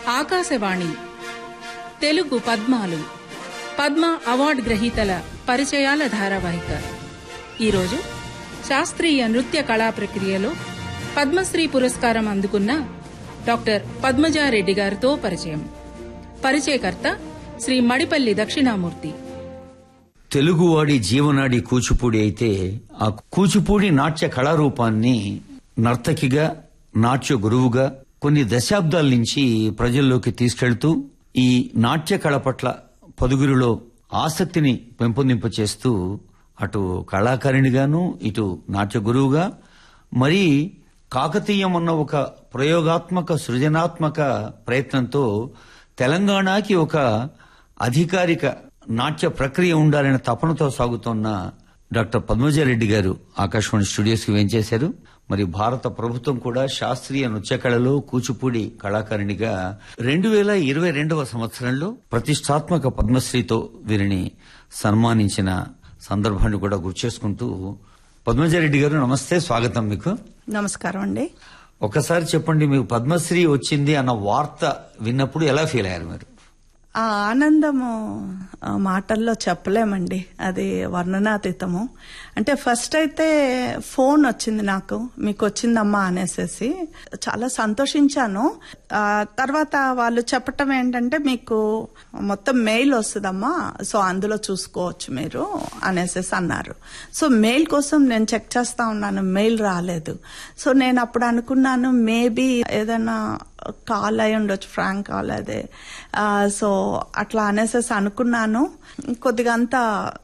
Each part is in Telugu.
ఆకాశవాణి తెలుగు పద్మాలు పద్మ అవార్డు గ్రహీతల పరిచయాల ధారావాహిక ఈరోజు శాస్త్రీయ నృత్య కళా ప్రక్రియలో పద్మశ్రీ పురస్కారం అందుకున్న డాక్టర్ పద్మజారెడ్డి గారితో పరిచయం పరిచయకర్త శ్రీ మడిపల్లి దక్షిణామూర్తి తెలుగువాడి జీవనాడి కూచిపూడి అయితే ఆ కూచిపూడి నాట్య కళారూపాన్ని నర్తకిగా నాట్య గురువుగా కొన్ని దశాబ్దాల నుంచి ప్రజల్లోకి తీసుకెళ్తూ ఈ నాట్య కళ పట్ల పదుగురిలో ఆసక్తిని పెంపొందింపచేస్తూ అటు కళాకారిణిగాను ఇటు నాట్య గురువుగా మరి కాకతీయం అన్న ఒక ప్రయోగాత్మక సృజనాత్మక ప్రయత్నంతో తెలంగాణకి ఒక అధికారిక నాట్య ప్రక్రియ ఉండాలనే తపనతో సాగుతున్న డాక్టర్ పద్మజారెడ్డి గారు ఆకాశవాణి స్టూడియోస్ కి వేంచేశారు మరి భారత ప్రభుత్వం కూడా శాస్త్రీయ నృత్య కళలో కూచిపూడి కళాకారిణిగా రెండు వేల ఇరవై రెండవ సంవత్సరంలో ప్రతిష్టాత్మక పద్మశ్రీతో వీరిని సన్మానించిన సందర్భాన్ని కూడా గుర్తు చేసుకుంటూ పద్మజారెడ్డి గారు నమస్తే స్వాగతం మీకు నమస్కారం అండి ఒకసారి చెప్పండి మీకు పద్మశ్రీ వచ్చింది అన్న వార్త విన్నప్పుడు ఎలా ఫీల్ అయ్యారు మీరు ఆ ఆనందము ఆ, మాటల్లో చెప్పలేమండి అది వర్ణనాతీతము అంటే ఫస్ట్ అయితే ఫోన్ వచ్చింది నాకు మీకు వచ్చిందమ్మా అనేసేసి చాలా సంతోషించాను ఆ, తర్వాత వాళ్ళు చెప్పటం ఏంటంటే మీకు మొత్తం మెయిల్ వస్తుందమ్మా సో అందులో చూసుకోవచ్చు మీరు అనేసేసి అన్నారు సో మెయిల్ కోసం నేను చెక్ చేస్తా ఉన్నాను మెయిల్ రాలేదు సో నేను అప్పుడు అనుకున్నాను మేబీ ఏదైనా కాల్ అయి ఉండొచ్చు ఫ్రాంక్ కాల్ అదే ఆ, సో అట్లా అనేసేసి అనుకున్నాను కొద్దిగా అంతా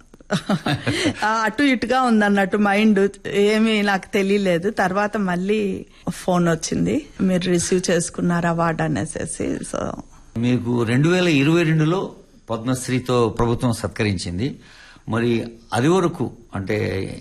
ఆ, అటు ఇటుగా ఉందన్నట్టు మైండ్ ఏమీ నాకు తెలియలేదు తర్వాత మళ్ళీ ఫోన్ వచ్చింది మీరు రిసీవ్ చేసుకున్నారు అవార్డు అనేసేసి సో మీకు రెండు వేల ఇరవై రెండులో పద్మశ్రీతో ప్రభుత్వం సత్కరించింది మరి అది వరకు అంటే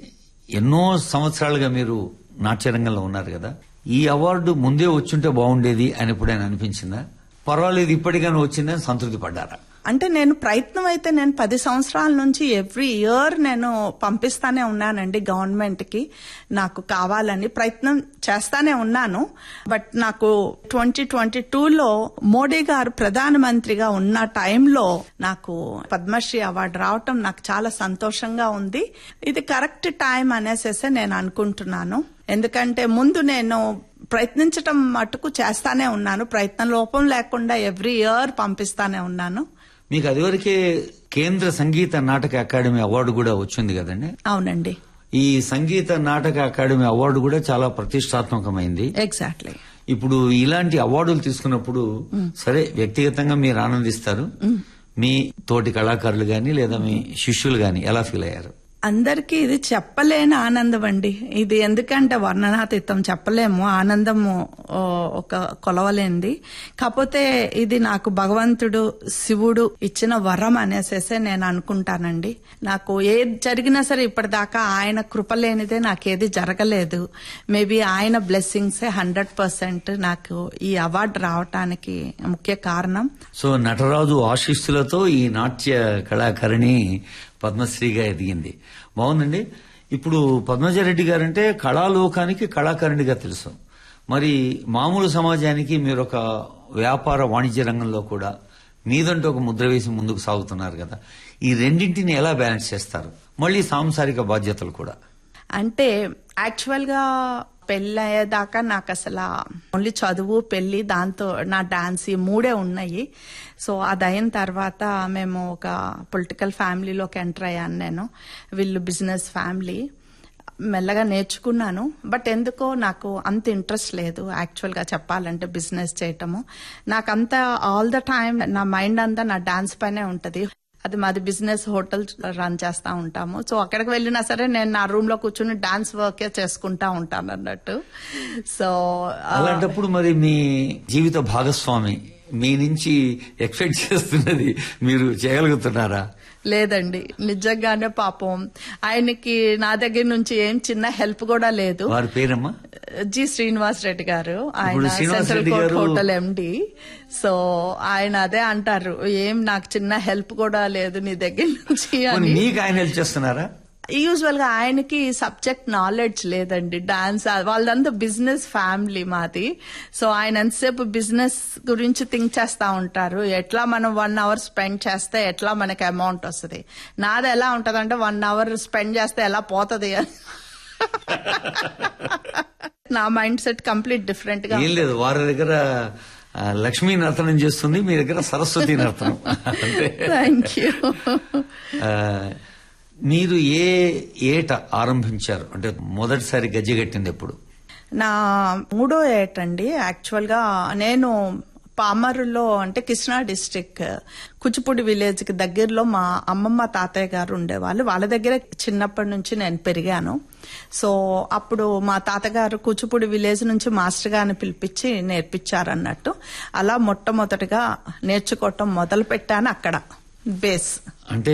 ఎన్నో సంవత్సరాలుగా మీరు నాట్యరంగంలో ఉన్నారు కదా ఈ అవార్డు ముందే వచ్చుంటే బాగుండేది అని ఎప్పుడైనా అనిపించిందా పర్వాలేదు ఇప్పటికైనా వచ్చిందని సంతృప్తి పడ్డారా అంటే నేను ప్రయత్నం అయితే నేను పది సంవత్సరాల నుంచి ఎవ్రీ ఇయర్ నేను పంపిస్తానే ఉన్నానండి గవర్నమెంట్ కి నాకు కావాలని ప్రయత్నం చేస్తానే ఉన్నాను బట్ నాకు ట్వంటీ ట్వంటీ టూలో మోడీ గారు ప్రధానమంత్రిగా ఉన్న టైంలో నాకు పద్మశ్రీ అవార్డు రావటం నాకు చాలా సంతోషంగా ఉంది ఇది కరెక్ట్ టైం అనేసేసి నేను అనుకుంటున్నాను ఎందుకంటే ముందు నేను ప్రయత్నించటం మటుకు చేస్తానే ఉన్నాను ప్రయత్నం లోపం లేకుండా ఎవ్రీ ఇయర్ పంపిస్తానే ఉన్నాను మీకు అదివరకే కేంద్ర సంగీత నాటక అకాడమీ అవార్డు కూడా వచ్చింది కదండి అవునండి ఈ సంగీత నాటక అకాడమీ అవార్డు కూడా చాలా ప్రతిష్టాత్మకమైంది ఎగ్జాక్ట్లీ ఇప్పుడు ఇలాంటి అవార్డులు తీసుకున్నప్పుడు సరే వ్యక్తిగతంగా మీరు ఆనందిస్తారు మీ తోటి కళాకారులు గాని లేదా మీ శిష్యులు గాని ఎలా ఫీల్ అయ్యారు అందరికీ ఇది చెప్పలేని ఆనందం అండి ఇది ఎందుకంటే వర్ణనాతీతం చెప్పలేము ఆనందము ఓ, ఒక కొలవలేంది కాకపోతే ఇది నాకు భగవంతుడు శివుడు ఇచ్చిన వరం అనేసేసే నేను అనుకుంటానండి నాకు ఏది జరిగినా సరే ఇప్పటిదాకా ఆయన కృప లేనిదే నాకేది జరగలేదు మేబీ ఆయన బ్లెస్సింగ్సే హండ్రెడ్ పర్సెంట్ నాకు ఈ అవార్డు రావటానికి ముఖ్య కారణం సో నటరాజు ఆశీస్సులతో ఈ నాట్య కళాకారిణి పద్మశ్రీగా ఎదిగింది బాగుందండి ఇప్పుడు పద్మజారెడ్డి గారంటే కళాలోకానికి కళాకారిణిగా తెలుసు మరి మామూలు సమాజానికి మీరు ఒక వ్యాపార వాణిజ్య రంగంలో కూడా మీదంటూ ఒక ముద్ర వేసి ముందుకు సాగుతున్నారు కదా ఈ రెండింటిని ఎలా బ్యాలెన్స్ చేస్తారు మళ్ళీ సాంసారిక బాధ్యతలు కూడా అంటే యాక్చువల్ గా పెళ్ళి అయ్యేదాకా నాకు అసలు ఓన్లీ చదువు పెళ్లి దాంతో నా డాన్స్ ఈ మూడే ఉన్నాయి సో అది అయిన తర్వాత మేము ఒక పొలిటికల్ ఫ్యామిలీలోకి ఎంటర్ అయ్యాను నేను వీళ్ళు బిజినెస్ ఫ్యామిలీ మెల్లగా నేర్చుకున్నాను బట్ ఎందుకో నాకు అంత ఇంట్రెస్ట్ లేదు యాక్చువల్ గా చెప్పాలంటే బిజినెస్ చేయటము నాకంతా ఆల్ ద టైమ్ నా మైండ్ అంతా నా డాన్స్ పైనే ఉంటది అది మాది బిజినెస్ హోటల్ రన్ చేస్తా ఉంటాము సో అక్కడికి వెళ్ళినా సరే నేను నా రూమ్ లో కూర్చుని డాన్స్ వర్కే చేసుకుంటా ఉంటాను అన్నట్టు సో అలాంటప్పుడు మరి మీ జీవిత భాగస్వామి మీ నుంచి ఎక్స్పెక్ట్ చేస్తున్నది మీరు చేయగలుగుతున్నారా లేదండి నిజంగానే పాపం ఆయనకి నా దగ్గర నుంచి ఏం చిన్న హెల్ప్ కూడా లేదు వారి పేరమ్మా జి శ్రీనివాస్ రెడ్డి గారు ఇప్పుడు ఆయన శ్రీనివాస్ సెంట్రల్ రెడ్డి కోర్ట్ గారు- హోటల్ ఎండి సో ఆయన అదే అంటారు ఏం నాకు చిన్న హెల్ప్ కూడా లేదు నీ దగ్గర నుంచి పోనీ అని మీకు ఆయన హెల్ప్ చేస్తున్నారా యూజువల్ గా ఆయనకి సబ్జెక్ట్ నాలెడ్జ్ లేదండి డాన్స్ వాళ్ళంతా బిజినెస్ ఫ్యామిలీ మాది సో ఆయన ఎంతసేపు బిజినెస్ గురించి థింక్ చేస్తా ఉంటారు ఎట్లా మనం వన్ అవర్ స్పెండ్ చేస్తే ఎట్లా మనకి అమౌంట్ వస్తుంది నాది ఎలా ఉంటదంటే వన్ అవర్ స్పెండ్ చేస్తే ఎలా పోతుంది అని నా మైండ్ సెట్ కంప్లీట్ డిఫరెంట్ గా ఏం లేదు వారి దగ్గర ఆ, లక్ష్మీ నర్తనం చేస్తుంది మీ దగ్గర సరస్వతి నర్తనం అంటే థ్యాంక్ యూ ఆ, మీరు ఏ ఏట ఆరంభించారు అంటే మొదటిసారి గజ్జెగట్టింది ఎప్పుడు నా మూడో ఏటండి యాక్చువల్ గా నేను పామరులో అంటే కృష్ణా డిస్టిక్ కుచిపూడి విలేజ్ కి దగ్గరలో మా అమ్మమ్మ తాతయ్య గారు ఉండేవాళ్ళు వాళ్ళ దగ్గర చిన్నప్పటి నుంచి నేను పెరిగాను సో అప్పుడు మా తాతగారు కూచిపూడి విలేజ్ నుంచి మాస్టర్ గారిని పిలిపించి నేర్పించారు అన్నట్టు అలా మొట్టమొదటిగా నేర్చుకోవటం మొదలు పెట్టాను అక్కడ బేస్ అంటే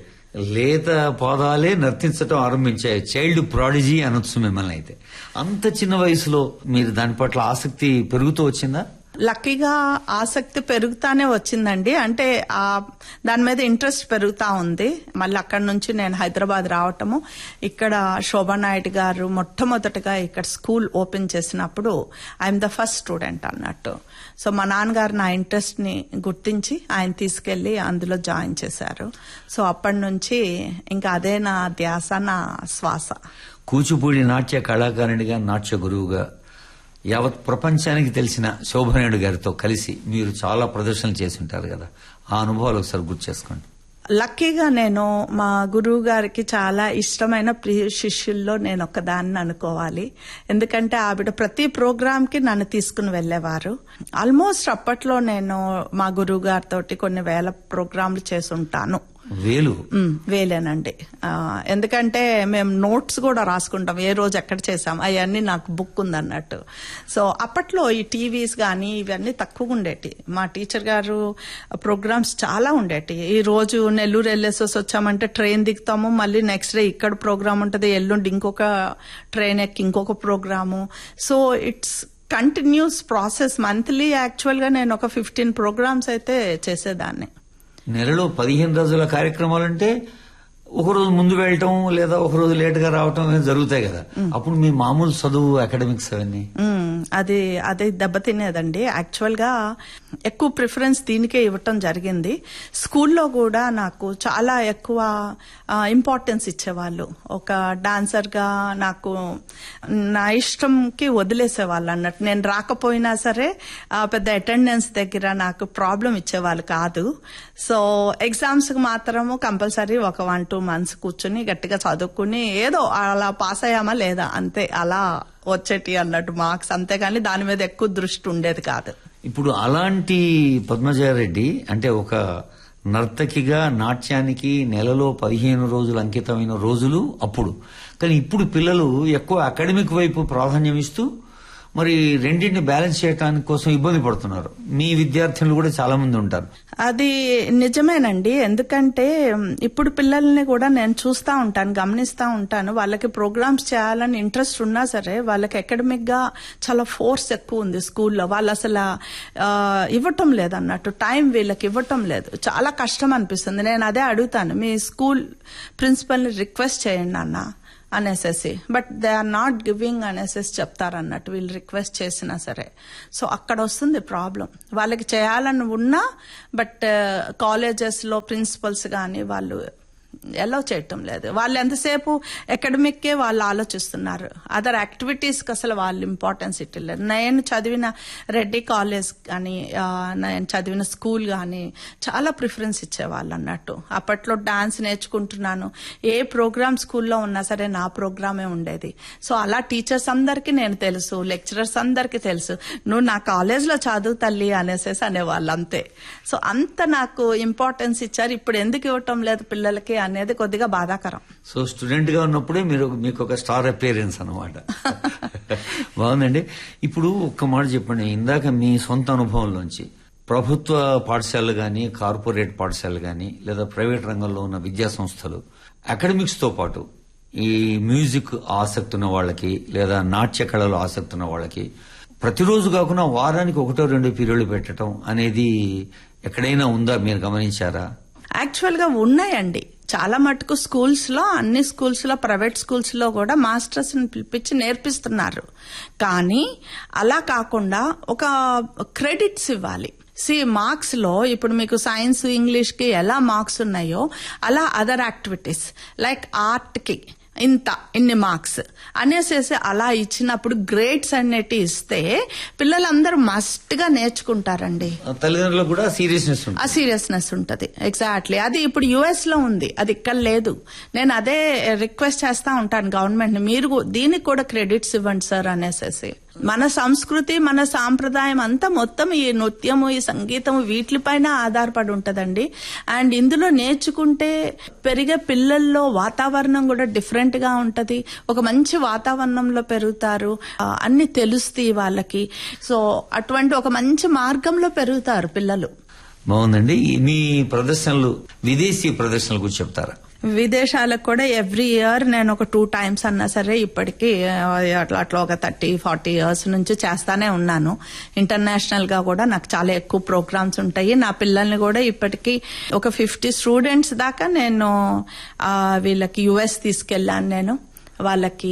లేత పాదాలే నర్తించటం ఆరంభించాయి చైల్డ్ ప్రాడిజీ అనొచ్చు మిమ్మల్ని అయితే అంత చిన్న వయసులో మీరు దాని పట్ల ఆసక్తి పెరుగుతూ వచ్చిందా లక్కీగా ఆసక్తి పెరుగుతానే వచ్చిందండి అంటే ఆ దాని మీద ఇంట్రెస్ట్ పెరుగుతా ఉంది మళ్ళీ అక్కడ నుంచి నేను హైదరాబాద్ రావటము ఇక్కడ శోభా నాయుడు గారు మొట్టమొదటిగా ఇక్కడ స్కూల్ ఓపెన్ చేసినప్పుడు ఐఎమ్ ద ఫస్ట్ స్టూడెంట్ అన్నట్టు సో మా నాన్నగారు నా ఇంట్రెస్ట్ ని గుర్తించి ఆయన తీసుకెళ్లి అందులో జాయిన్ చేశారు సో అప్పటి నుంచి ఇంకా అదే నా ధ్యాస నా శ్వాస కూచిపూడి నాట్య కళాకారునిగా నాట్య గురువుగా యావత్ ప్రపంచానికి తెలిసిన శోభనాయుడు గారితో కలిసి మీరు చాలా ప్రదర్శనలు చేసి ఉంటారు కదా ఆ అనుభవాలు ఒకసారి గుర్తు చేసుకోండి లక్కీగా నేను మా గురువు గారికి చాలా ఇష్టమైన ప్రియ శిష్యుల్లో నేను ఒకదాన్ని అనుకోవాలి ఎందుకంటే ఆవిడ ప్రతి ప్రోగ్రామ్ కి నన్ను తీసుకుని వెళ్ళేవారు ఆల్మోస్ట్ అప్పట్లో నేను మా గురువు గారితో కొన్ని వేల ప్రోగ్రాంలు చేసి ఉంటాను వేలు మ్, వేలేనండి ఆ, ఎందుకంటే మేము నోట్స్ కూడా రాసుకుంటాం ఏ రోజు ఎక్కడ చేసాం అవన్నీ నాకు బుక్ ఉందన్నట్టు సో అప్పట్లో ఈ టీవీస్ కానీ ఇవన్నీ తక్కువ ఉండేటి మా టీచర్ గారు ప్రోగ్రామ్స్ చాలా ఉండేటి ఈ రోజు నెల్లూరు వెళ్ళేసి వచ్చామంటే ట్రైన్ దిగుతాము మళ్ళీ నెక్స్ట్ డే ఇక్కడ ప్రోగ్రామ్ ఉంటుంది ఎల్లుండి ఇంకొక ట్రైన్ ఎక్కి ఇంకొక programme so it's continuous process monthly actual గా నేను ఒక ఫిఫ్టీన్ ప్రోగ్రామ్స్ అయితే చేసేదాన్ని నెలలో పదిహేను రోజుల కార్యక్రమాలంటే ఒక రోజు ముందు వెళ్ళటం లేదా ఒక రోజు లేట్ గా రావటం ఇవన్నీ జరుగుతాయి కదా అప్పుడు మీ మామూలు చదువు అకాడమిక్స్ అవన్నీ మ్మ్. అది అది దెబ్బతినేదండి యాక్చువల్ గా ఎక్కువ ప్రిఫరెన్స్ దీనికే ఇవ్వటం జరిగింది స్కూల్లో కూడా నాకు చాలా ఎక్కువ ఇంపార్టెన్స్ ఇచ్చేవాళ్ళు ఒక డాన్సర్ గా నాకు నా ఇష్టంకి వదిలేసేవాళ్ళు అన్నట్టు నేను రాకపోయినా సరే ఆ, పెద్ద అటెండెన్స్ దగ్గర నాకు ప్రాబ్లం ఇచ్చేవాళ్ళు కాదు సో ఎగ్జామ్స్ కి మాత్రము కంపల్సరీ ఒక వన్ టూ మంత్స్ కూర్చుని గట్టిగా చదువుకుని ఏదో అలా పాస్ అయ్యామా లేదా అంతే అలా వచ్చేటి అన్నట్టు మార్క్స్ అంతేగాని దాని మీద ఎక్కువ దృష్టి ఉండేది కాదు ఇప్పుడు అలాంటి పద్మజారెడ్డి అంటే ఒక నర్తకిగా నాట్యానికి నెలలో పదిహేను రోజులు అంకితమైన రోజులు అప్పుడు కానీ ఇప్పుడు పిల్లలు ఎక్కువ అకాడమిక్ వైపు ప్రాధాన్యం ఇస్తూ మరి రెండింటిని బ్యాలెన్స్ చేయడానికి కోసం ఇబ్బంది పడుతున్నారు మీ విద్యార్థులు కూడా చాలా మంది ఉంటారు అది నిజమేనండి ఎందుకంటే మ్, ఇప్పుడు పిల్లల్ని కూడా నేను చూస్తా ఉంటాను గమనిస్తా ఉంటాను వాళ్ళకి ప్రోగ్రామ్స్ చేయాలని ఇంట్రెస్ట్ ఉన్నా సరే వాళ్ళకి అకాడమిక్ గా చాలా ఫోర్స్ ఎక్కువ ఉంది స్కూల్లో వాళ్ళు అసలు ఆ, ఇవ్వటం లేదు అన్నట్టు టైం వీళ్ళకి ఇవ్వటం లేదు చాలా కష్టం అనిపిస్తుంది నేను అదే అడుగుతాను మీ స్కూల్ ప్రిన్సిపల్ ని రిక్వెస్ట్ చేయండి అన్న అనేసేసి but they are not giving అనేసేసి చెప్తారన్నట్టు వీళ్ళు రిక్వెస్ట్ చేసినా సరే సో అక్కడ వస్తుంది ప్రాబ్లం వాళ్ళకి చేయాలని ఉన్నా బట్ కాలేజెస్ లో ప్రిన్సిపల్స్ కానీ వాళ్ళు ఎలా చేయటం లేదు వాళ్ళు ఎంతసేపు అకాడమిక్కే వాళ్ళు ఆలోచిస్తున్నారు అదర్ యాక్టివిటీస్ కి అసలు వాళ్ళు ఇంపార్టెన్స్ ఇట్టలేదు నేను చదివిన రెడ్డి కాలేజ్ కానీ ఆ, నేను చదివిన స్కూల్ కానీ చాలా ప్రిఫరెన్స్ ఇచ్చేవాళ్ళు అన్నట్టు అప్పట్లో డాన్స్ నేర్చుకుంటున్నాను ఏ ప్రోగ్రామ్ స్కూల్లో ఉన్నా సరే నా ప్రోగ్రామే ఉండేది సో అలా టీచర్స్ అందరికీ నేను తెలుసు లెక్చరర్స్ అందరికీ తెలుసు నువ్వు నా కాలేజ్లో చదువు తల్లి అనేసేసి అనేవాళ్ళు అంతే సో అంత నాకు ఇంపార్టెన్స్ ఇచ్చారు ఇప్పుడు ఎందుకు ఇవ్వటం లేదు పిల్లలకి అనేది కొద్దిగా బాధాకరం సో స్టూడెంట్ గా ఉన్నప్పుడే మీరు మీకు ఒక స్టార్ అపీరెన్స్ అనమాట బాగుందండి ఇప్పుడు ఒక్క మాట చెప్పండి ఇందాక మీ సొంత అనుభవంలోంచి ప్రభుత్వ పాఠశాలలు గాని కార్పొరేట్ పాఠశాలలు గాని లేదా ప్రైవేట్ రంగంలో ఉన్న విద్యా సంస్థలు అకాడమిక్స్ తో పాటు ఈ మ్యూజిక్ ఆసక్తి ఉన్న వాళ్ళకి లేదా నాట్య కళలో ఆసక్తి ఉన్న వాళ్ళకి ప్రతిరోజు కాకుండా వారానికి ఒకటో రెండు పీరియడ్లు పెట్టడం అనేది ఎక్కడైనా ఉందా మీరు గమనించారా యాక్చువల్ గా ఉన్నాయండి చాలా మటుకు స్కూల్స్ లో అన్ని స్కూల్స్ లో ప్రైవేట్ స్కూల్స్ లో కూడా మాస్టర్స్ ని పిలిపించి నేర్పిస్తున్నారు కానీ అలా కాకుండా ఒక క్రెడిట్స్ ఇవ్వాలి సి మార్క్స్ లో ఇప్పుడు మీకు సైన్స్ ఇంగ్లీష్ కి ఎలా మార్క్స్ ఉన్నాయో అలా అదర్ యాక్టివిటీస్ లైక్ ఆర్ట్ కి ఇంత ఇన్ని మార్క్స్ అనేసేసి అలా ఇచ్చినప్పుడు గ్రేడ్స్ అనేటి ఇస్తే పిల్లలందరూ మస్ట్ గా నేర్చుకుంటారండి తల్లిదండ్రులకు కూడా సీరియస్నెస్ ఉంటుంది ఆ సీరియస్నెస్ ఉంటది ఎగ్జాక్ట్లీ అది ఇప్పుడు యుఎస్ లో ఉంది అది ఇక్కడ లేదు నేను అదే రిక్వెస్ట్ చేస్తా ఉంటాను గవర్నమెంట్ ని మీరు దీనికి కూడా క్రెడిట్స్ ఇవ్వండి సార్ అనేసేసి మన సంస్కృతి మన సాంప్రదాయం అంతా మొత్తం ఈ నృత్యము ఈ సంగీతము వీటిపైన ఆధారపడి ఉంటదండి అండ్ ఇందులో నేర్చుకుంటే పెరిగే పిల్లల్లో వాతావరణం కూడా డిఫరెంట్ గా ఉంటది ఒక మంచి వాతావరణంలో పెరుగుతారు ఆ, అన్ని తెలుస్తాయి వాళ్ళకి సో అటువంటి ఒక మంచి మార్గంలో పెరుగుతారు పిల్లలు బాగుందండి ఈ- మీ ప్రదర్శనలు విదేశీ ప్రదర్శనల గురించి చెప్తారా విదేశాలకు కూడా ఎవ్రీ ఇయర్ నేను ఒక టూ టైమ్స్ అన్నా సరే ఇప్పటికి ఆ, అట్లా అట్లా ఒక థర్టీ ఫార్టీ ఇయర్స్ నుంచి చేస్తానే ఉన్నాను ఇంటర్నేషనల్ గా కూడా నాకు చాలా ఎక్కువ ప్రోగ్రామ్స్ ఉంటాయి నా పిల్లల్ని కూడా ఇప్పటికి ఒక ఫిఫ్టీ స్టూడెంట్స్ దాకా నేను ఆ, వీళ్ళకి యుఎస్ తీసుకెళ్లాను నేను వాళ్ళకి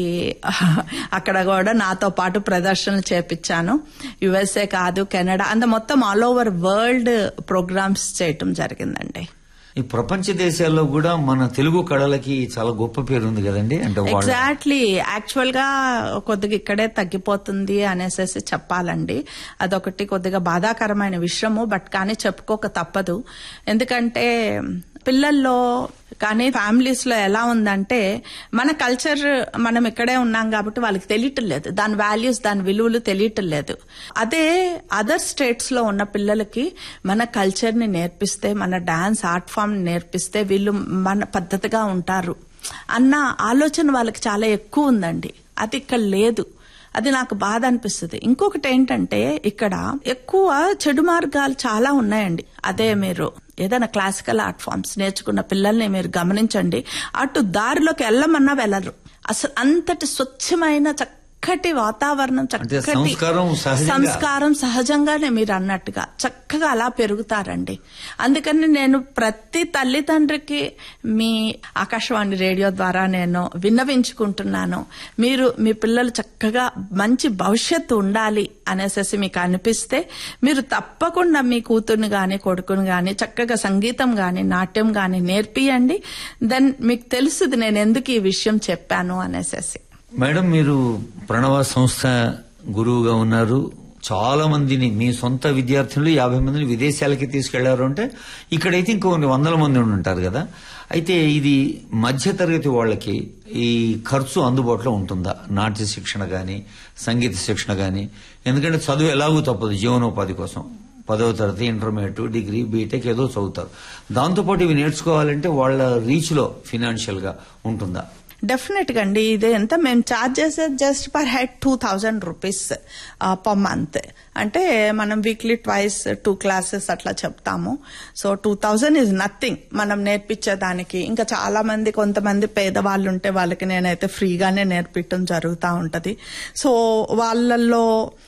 అక్కడ కూడా నాతో పాటు ప్రదర్శనలు చేపించాను యుఎస్ఏ కాదు కెనడా అంత మొత్తం ఆల్ ఓవర్ వరల్డ్ ప్రోగ్రామ్స్ చేయటం జరిగిందండి ఈ ప్రపంచ దేశాల్లో కూడా మన తెలుగు కళలకి చాలా గొప్ప పేరు ఉంది కదండి అంటే వాళ్ళ ఎగ్జాక్ట్లీ యాక్చువల్ గా కొద్దిగా ఇక్కడే తగ్గిపోతుంది అనేసి చెప్పాలండి అదొకటి కొద్దిగా బాధాకరమైన విషయము బట్ కానీ చెప్పుకోక తప్పదు ఎందుకంటే పిల్లల్లో కానీ ఫ్యామిలీస్ లో ఎలా ఉందంటే మన కల్చర్ మనం ఇక్కడే ఉన్నాం కాబట్టి వాళ్ళకి తెలియటం లేదు దాని వాల్యూస్ దాని విలువలు తెలియటం లేదు అదే అదర్ స్టేట్స్ లో ఉన్న పిల్లలకి మన కల్చర్ ని నేర్పిస్తే మన డాన్స్ ఆర్ట్ ఫామ్ నేర్పిస్తే వీళ్ళు మన పద్ధతిగా ఉంటారు అన్న ఆలోచన వాళ్ళకి చాలా ఎక్కువ ఉందండి అది ఇక్కడ లేదు అది నాకు బాధ అనిపిస్తుంది ఇంకొకటి ఏంటంటే ఇక్కడ ఎక్కువ చెడు మార్గాలు చాలా ఉన్నాయండి అదే మీరు ఏదైనా క్లాసికల్ ఆర్ట్ ఫామ్స్ నేర్చుకున్న పిల్లల్ని మీరు గమనించండి అటు దారిలోకి వెళ్ళమన్నా వెళ్ళరు అసలు అంతటి స్వచ్ఛమైన చక్కటి వాతావరణం అంటే చక్కటి సంస్కారం సహజంగా- సంస్కారం సహజంగానే మీరు అన్నట్టుగా చక్కగా అలా పెరుగుతారండి అందుకని నేను ప్రతి తల్లిదండ్రికి మీ ఆకాశవాణి రేడియో ద్వారా నేను విన్నవించుకుంటున్నాను మీరు మీ పిల్లలు చక్కగా మంచి భవిష్యత్తు ఉండాలి అనేసి మీకు అనిపిస్తే మీరు తప్పకుండా మీ కూతుర్ని గాని కొడుకుని గాని చక్కగా సంగీతం గాని నాట్యం గాని నేర్పియండి దెన్ మీకు తెలుస్తుంది నేను ఎందుకు ఈ విషయం చెప్పాను అనేసి మేడం మీరు ప్రణవ సంస్థ గురువుగా ఉన్నారు చాలా మందిని మీ సొంత విద్యార్థులు యాభై మందిని విదేశాలకి తీసుకెళ్లారు అంటే ఇక్కడైతే ఇంకొన్ని వందల మంది ఉండి ఉంటారు కదా అయితే ఇది మధ్య తరగతి వాళ్ళకి ఈ ఖర్చు అందుబాటులో ఉంటుందా నాట్య శిక్షణ గాని సంగీత శిక్షణ గాని ఎందుకంటే చదువు ఎలాగూ తప్పదు జీవనోపాధి కోసం పదవ తరగతి ఇంటర్మీడియట్ డిగ్రీ బీటెక్ ఏదో చదువుతారు దాంతోపాటు ఇవి నేర్చుకోవాలంటే వాళ్ళ రీచ్ లో ఫినాన్షియల్ గా ఉంటుందా డెఫినెట్ గా అండి ఇది ఎంత మేము చార్జ్ చేసేది just per head two thousand rupees per month అంటే మనం వీక్లీ ట్వైస్ టూ క్లాసెస్ అట్లా చెప్తాము so two thousand is nothing మనం నేర్పించేదానికి ఇంకా చాలా మంది కొంతమంది పేదవాళ్ళు ఉంటే వాళ్ళకి నేనైతే ఫ్రీగానే నేర్పించడం జరుగుతూ ఉంటది సో వాళ్ళల్లో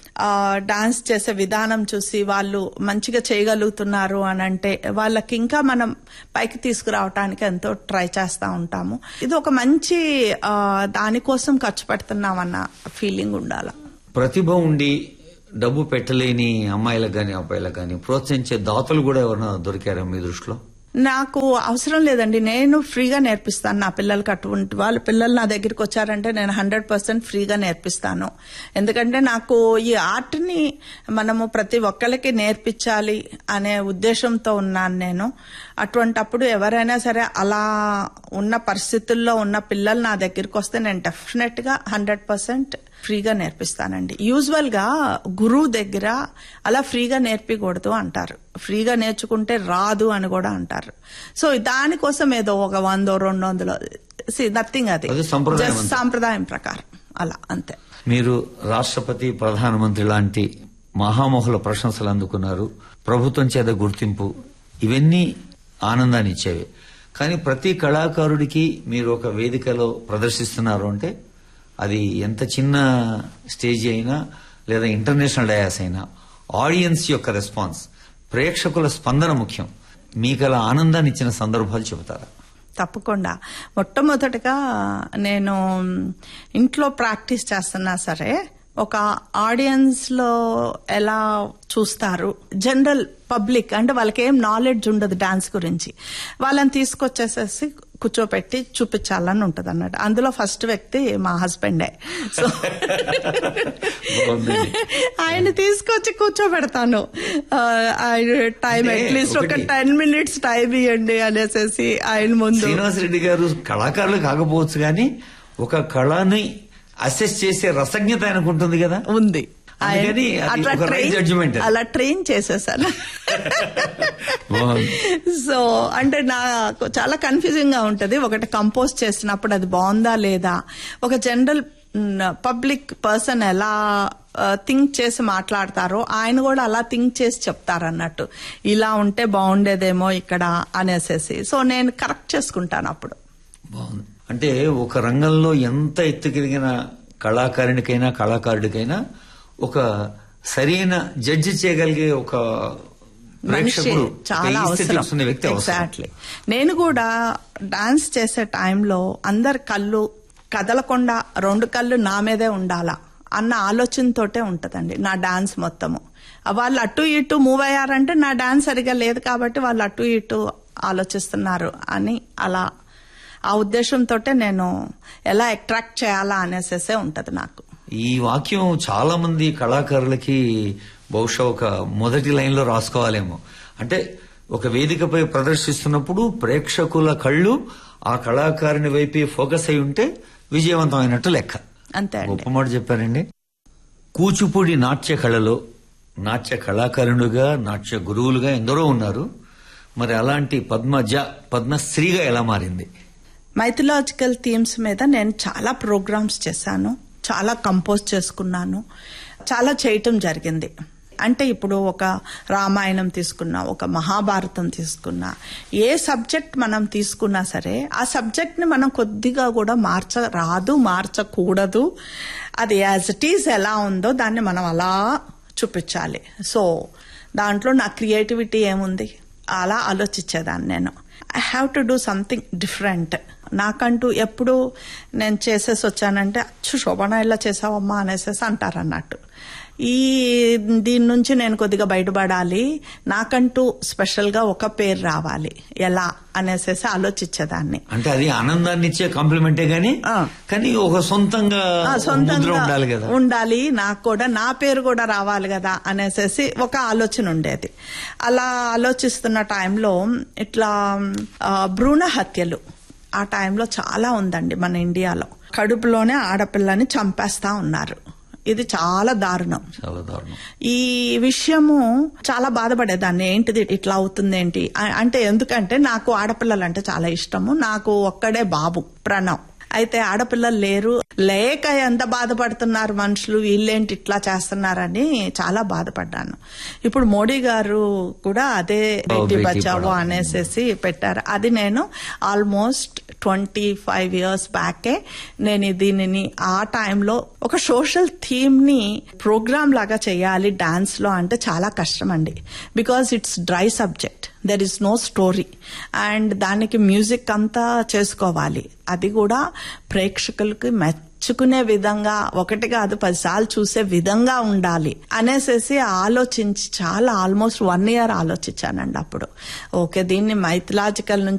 డాన్స్ చేసే విధానం చూసి వాళ్ళు మంచిగా చేయగలుగుతున్నారు అని అంటే వాళ్ళకి ఇంకా మనం పైకి తీసుకురావటానికి ఎంతో ట్రై చేస్తూ ఉంటాము ఇది ఒక మంచి ఆ, దానికోసం ఖర్చు పెడుతున్నామన్న ఫీలింగ్ ఉండాల ప్రతిభ ఉండి డబ్బు పెట్టలేని అమ్మాయిలకు గాని అబ్బాయిలకు గాని ప్రోత్సహించే దాతలు కూడా ఎవరైనా దొరికారా మీ దృష్టిలో నాకు అవసరం లేదండి నేను ఫ్రీగా నేర్పిస్తాను నా పిల్లలకి అటువంటి వాళ్ళ పిల్లలు నా దగ్గరికి వచ్చారంటే నేను హండ్రెడ్ పర్సెంట్ ఫ్రీగా నేర్పిస్తాను ఎందుకంటే నాకు ఈ ఆర్ట్ని మనము ప్రతి ఒక్కరికి నేర్పించాలి అనే ఉద్దేశంతో ఉన్నాను నేను అటువంటప్పుడు ఎవరైనా సరే అలా ఉన్న పరిస్థితుల్లో ఉన్న పిల్లలు నా దగ్గరికి వస్తే నేను డెఫినెట్ గా హండ్రెడ్ పర్సెంట్ ఫ్రీగా నేర్పిస్తానండి యూజువల్ గా గురువు దగ్గర అలా ఫ్రీగా నేర్పించకూడదు అంటారు ఫ్రీగా నేర్చుకుంటే రాదు అని కూడా అంటారు సో దానికోసం ఏదో ఒక వందో రెండు వందలు నథింగ్ అది అది సంప్రదాయం Just అంతే. సాంప్రదాయం ప్రకారం అలా అంతే మీరు రాష్ట్రపతి ప్రధానమంత్రి లాంటి మహామహుల ప్రశంసలు అందుకున్నారు ప్రభుత్వం చేత గుర్తింపు ఇవన్నీ ఆనందాన్ని ఇచ్చేవి కానీ ప్రతి కళాకారుడికి మీరు ఒక వేదికలో ప్రదర్శిస్తున్నారు అంటే అది ఎంత చిన్న స్టేజ్ అయినా లేదా ఇంటర్నేషనల్ డయాస్ అయినా ఆడియన్స్ యొక్క రెస్పాన్స్ ప్రేక్షకుల స్పందన ముఖ్యం మీకు అలా ఆనందాన్ని ఇచ్చిన సందర్భాలు చెబుతారా తప్పకుండా మొట్టమొదటిగా నేను ఇంట్లో ప్రాక్టీస్ చేస్తున్నా సరే ఒక ఆడియన్స్ లో ఎలా చూస్తారు జనరల్ పబ్లిక్ అంటే వాళ్ళకి ఏం నాలెడ్జ్ ఉండదు డాన్స్ గురించి వాళ్ళని తీసుకొచ్చేసేసి కూర్చోపెట్టి చూపించాలని ఉంటది అన్నట్టు అందులో ఫస్ట్ వ్యక్తి మా హస్బెండే సో బాగుందండి. ఆయన తీసుకొచ్చి కూర్చోబెడతాను ఆ, ఆయన టైం అంటే అట్లీస్ట్ ఒక ఒకటి- టెన్ మినిట్స్ టైం ఇవ్వండి అనేసి ఆయన ముందు శ్రీనివాసరెడ్డి గారు కళాకారులు కాకపోవచ్చు కానీ ఒక కళని అసెస్ చేసే రసజ్ఞత ఆయనకు ఉంటుంది కదా ఉంది ఆయన అందుకని అది అట్లా ఒక right judgment ట్రైన్ అది. అలా ట్రైన్ చేసేసాను బాగుంది. సో అంటే నాకు చాలా కన్ఫ్యూజింగ్ గా ఉంటది ఒకటి కంపోజ్ చేసినప్పుడు అది బాగుందా లేదా ఒక జనరల్ పబ్లిక్ పర్సన్ ఎలా థింక్ చేసి మాట్లాడతారో ఆయన కూడా అలా థింక్ చేసి చెప్తారు అన్నట్టు ఇలా ఉంటే బాగుండేదేమో ఇక్కడ అనేసేసి సో నేను కరెక్ట్ చేసుకుంటాను అప్పుడు బాగుంది అంటే ఒక రంగంలో ఎంత ఎత్తుకెదిగిన కళాకారునికైనా కళాకారుడికైనా ఒక సరైన జడ్జి చేయగలిగే ఒక మనిషి ప్రేక్షకుడు ఒక చాలా ఈస్థెటిక్స్ అవసరం ఉన్న వ్యక్తి అవసరం ఎగ్జాక్ట్లీ నేను కూడా డాన్స్ చేసే టైంలో అందరి కళ్ళు కదలకుండా రెండు కళ్ళు నా మీదే ఉండాలా అన్న ఆలోచనతోటే ఉంటదండి నా డాన్స్ మొత్తము వాళ్ళు అటు ఇటు మూవ్ అయ్యారంటే నా డాన్స్ సరిగా లేదు కాబట్టి వాళ్ళు అటు ఇటు ఆలోచిస్తున్నారు అని అలా ఆ ఉద్దేశంతో నేను ఎలా అట్రాక్ట్ చేయాలా అనేసేసే ఉంటది నాకు ఈ వాక్యం చాలా మంది కళాకారులకి బహుశా ఒక మొదటి లైన్ లో రాసుకోవాలేమో అంటే ఒక వేదికపై ప్రదర్శిస్తున్నప్పుడు ప్రేక్షకుల కళ్ళు ఆ కళాకారుని వైపే ఫోకస్ అయి ఉంటే విజయవంతమైనట్టు లెక్క అంతే అండి గొప్ప మాట చెప్పారండి కూచిపూడి నాట్య కళలో నాట్య కళాకారులుగా నాట్య గురువులుగా ఎందరో ఉన్నారు మరి అలాంటి పద్మజ పద్మశ్రీగా ఎలా మారింది మైథలాజికల్ థీమ్స్ మీద నేను చాలా ప్రోగ్రామ్స్ చేశాను చాలా కంపోజ్ చేసుకున్నాను చాలా చేయటం జరిగింది అంటే ఇప్పుడు ఒక రామాయణం తీసుకున్నా ఒక మహాభారతం తీసుకున్నా ఏ సబ్జెక్ట్ మనం తీసుకున్నా సరే ఆ సబ్జెక్ట్ ని మనం కొద్దిగా కూడా మార్చ రాదు మార్చకూడదు అది యాజ్ ఇట్ ఈజ్ ఎలా ఉందో దాన్ని మనం అలా చూపించాలి సో దాంట్లో నా క్రియేటివిటీ ఏముంది అలా ఆలోచించేదాన్ని నేను I have to do something different నాకంటూ ఎప్పుడు నేను చేసేసి వచ్చానంటే అచ్చు శోభన ఇలా చేసావమ్మా అనేసేసి అంటారు అన్నట్టు ఈ దీని నుంచి నేను కొద్దిగా బయటపడాలి నాకంటూ స్పెషల్ గా ఒక పేరు రావాలి ఎలా అనేసేసి ఆలోచించేదాన్ని అంటే అది ఆనందాన్ని ఇచ్చే కాంప్లిమెంటే గాని ఆ. కానీ ఒక సొంతంగా ఆ, ఒక ముద్ర సొంతంగా ఉండాలి కదా ఉండాలి నాకు కూడా నా పేరు కూడా రావాలి కదా అనేసేసి ఒక ఆలోచన ఉండేది అలా ఆలోచిస్తున్న టైంలో ఇట్లా ఆ, భ్రూణ హత్యలు ఆ టైంలో చాలా ఉందండి మన ఇండియాలో కడుపులోనే ఆడపిల్లని చంపేస్తా ఉన్నారు ఇది చాలా దారుణం చాలా దారుణం ఈ విషయము చాలా బాధపడేదాన్ని ఏంటిది ఇట్లా అవుతుంది ఏంటి అ- అంటే ఎందుకంటే నాకు ఆడపిల్లలంటే చాలా ఇష్టము నాకు ఒక్కడే బాబు ప్రణవ్ అయితే ఆడపిల్లలు లేరు లేక ఎంత బాధపడుతున్నారు మనుషులు వీళ్ళేంటి ఇట్లా చేస్తున్నారని చాలా బాధపడ్డాను ఇప్పుడు మోడీ గారు కూడా అదే బేటీ బేటీ బచావో పడావో. అనేసేసి పెట్టారు అది నేను ఆల్మోస్ట్ ట్వంటీ ఫైవ్ ఇయర్స్ బ్యాకే నేను దీనిని ఆ టైంలో ఒక సోషల్ థీమ్ ని ప్రోగ్రామ్ లాగా చేయాలి డాన్స్ లో అంటే చాలా కష్టం అండి because it's dry subject there is no story and దానికి మ్యూజిక్ అంతా చేసుకోవాలి అది కూడా ప్రేక్షకులకి మెచ్చుకునే విధంగా ఒకటి కాదు పదిసార్లు చూసే విధంగా ఉండాలి అనేసేసి ఆలోచించి చాలా ఆల్మోస్ట్ వన్ ఇయర్ ఆలోచించానండి అప్పుడు ఓకే దీన్ని మైథలాజికల్ నుంచి